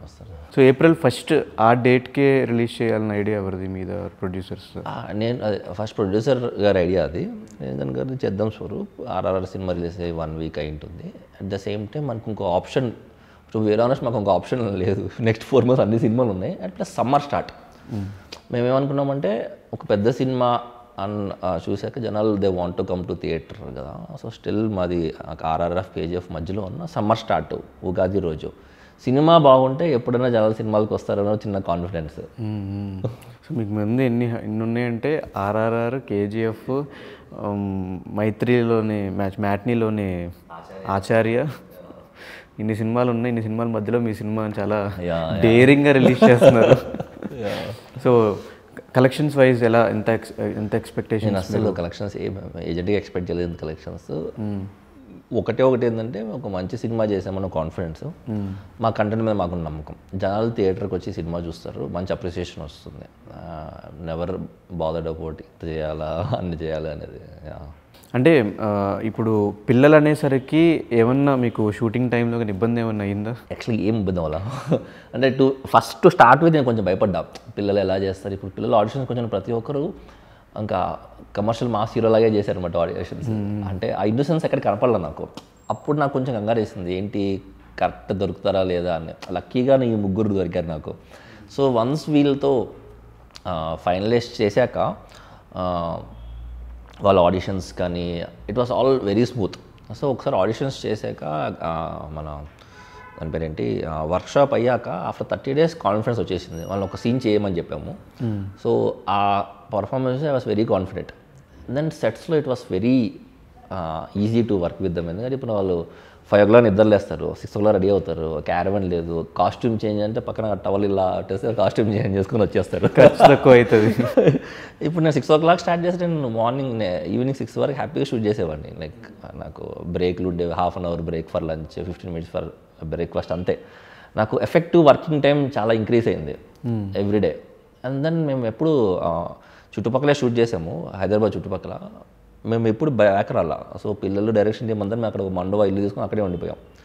వస్తారు so April first ఆ డేట్కే release చేయాలని ఐడియా ఎవరిది మీద ప్రొడ్యూసర్స్ ఆ, నేను అదే ఫస్ట్ ప్రొడ్యూసర్ గారి ఐడియా అది నేను దాని గారి చేద్దాం స్వరూప్ ఆర్ఆర్ఆర్ సినిమా రిలీజ్ అయ్యి వన్ వీక్ అయి ఉంటుంది అట్ ద సేమ్ టైం మనకు ఇంకో ఆప్షన్ టు వేరే ఆనెస్ట్ మాకు ఇంకో ఆప్షన్ లేదు నెక్స్ట్ ఫోర్ మంత్స్ అన్ని సినిమాలు ఉన్నాయి అండ్ ప్లస్ సమ్మర్ స్టార్ట్ మేమేమనుకున్నామంటే ఒక పెద్ద సినిమా అన్ ఆ, చూశాక జనాలు they want to come to theatre కదా సో స్టిల్ మాది ఆర్ఆర్ఎఫ్ కేజీఎఫ్ మధ్యలో ఉన్న సమ్మర్ స్టార్ట్ ఉగాది రోజు సినిమా బాగుంటే ఎప్పుడైనా జనాలు సినిమాలకు వస్తారనో చిన్న కాన్ఫిడెన్స్ సో మీకు ముందు ఎన్ని ఎన్ని ఉన్నాయంటే ఆర్ఆర్ఆర్ కేజీఎఫ్ మైత్రిలోని మ్యాచ్ మ్యాట్నీలోని ఆచార్య ఇన్ని సినిమాలు ఉన్నాయి ఇన్ని సినిమాల మధ్యలో మీ సినిమా చాలా Yeah, డేరింగ్గా రిలీజ్ చేస్తున్నారు సో కలెక్షన్స్ వైజ్ ఎలా ఎంత ex- ఎంత ఎక్స్పెక్టేషన్ నేను అసలు కలెక్షన్స్ ఏం ఏజెంట్గా ఎక్స్పెక్ట్ చేయలేదు కలెక్షన్స్ ఒకటే ఒకటి ఏంటంటే ఒక మంచి సినిమా చేసామన్న కాన్ఫిడెన్స్ మా కంటెంట్ మీద మాకు నమ్మకం జనాలు థియేటర్కి వచ్చి సినిమా చూస్తారు మంచి అప్రిసియేషన్ వస్తుంది నెవర్ బాదర్డ్ అబౌట్ ఇది చేయాలా అన్ని చేయాలి అనేది Yeah. అంటే ఆ, ఇప్పుడు పిల్లలు అనేసరికి ఏమన్నా మీకు షూటింగ్ టైంలో కానీ ఇబ్బంది ఏమన్నా అయిందా యాక్చువల్లీ ఏం ఇబ్బంది అవ్వాల అంటే to first to start with నేను కొంచెం భయపడ్డా పిల్లలు ఎలా చేస్తారు ఇప్పుడు పిల్లలు ఆడిషన్స్ కొంచెం ప్రతి ఒక్కరు ఇంకా కమర్షియల్ మాస్ హీరో లాగే చేశారనమాట ఆడిషన్స్ అంటే ఆ ఇన్నోసెన్స్ ఎక్కడ కనపడలే నాకు అప్పుడు నాకు కొంచెం కంగారు వేసింది ఏంటి కరెక్ట్ దొరుకుతారా లేదా అని లక్కీగా ఈ ముగ్గురు దొరికారు నాకు సో వన్స్ వీళ్ళతో ఫైనలైజ్ చేశాక ఆ, వాళ్ళ ఆడిషన్స్ కానీ it was all very smooth so ఒకసారి ఆడిషన్స్ చేశాక ఆ, మన దాని పేరేంటి వర్క్షాప్ అయ్యాక ఆఫ్టర్ థర్టీ డేస్ కాన్ఫిడెన్స్ వచ్చేసింది వాళ్ళని ఒక సీన్ చేయమని చెప్పాము సో ఆ performance I was very confident then సెట్స్లో it was very easy to work with them ఎందుకంటే ఇప్పుడు వాళ్ళు ఫైవ్ ఓ క్లాక్ నిద్రలేస్తారు సిక్స్ ఓ క్లాక్ రెడీ అవుతారు క్యారవన్ లేదు కాస్ట్యూమ్ చేంజ్ అంటే పక్కన టవల్ ఇలా అట్టేస్తే కాస్ట్యూమ్ చేంజ్ చేసుకొని వచ్చేస్తారు ఖర్చు తక్కువ అవుతుంది ఇప్పుడు నేను సిక్స్ ఓ క్లాక్ స్టార్ట్ చేస్తే నేను మార్నింగ్ ఈవినింగ్ సిక్స్ వరకు హ్యాపీగా షూట్ చేసేవాడిని లైక్ నాకు బ్రేక్లు ఉండేవి half an hour break for lunch fifteen minutes for breakfast అంతే నాకు ఎఫెక్టివ్ వర్కింగ్ టైం చాలా ఇంక్రీజ్ అయింది ఎవ్రీడే అండ్ దెన్ మేము ఎప్పుడు ఆ, చుట్టుపక్కలే షూట్ చేసాము హైదరాబాద్ చుట్టుపక్కల మేము ఎప్పుడు బ్యాక్ రాలా సో పిల్లలు డైరెక్షన్ చేయమందని మేము అక్కడ ఒక మండవ ఇల్లు తీసుకొని అక్కడే ఉండిపోయాం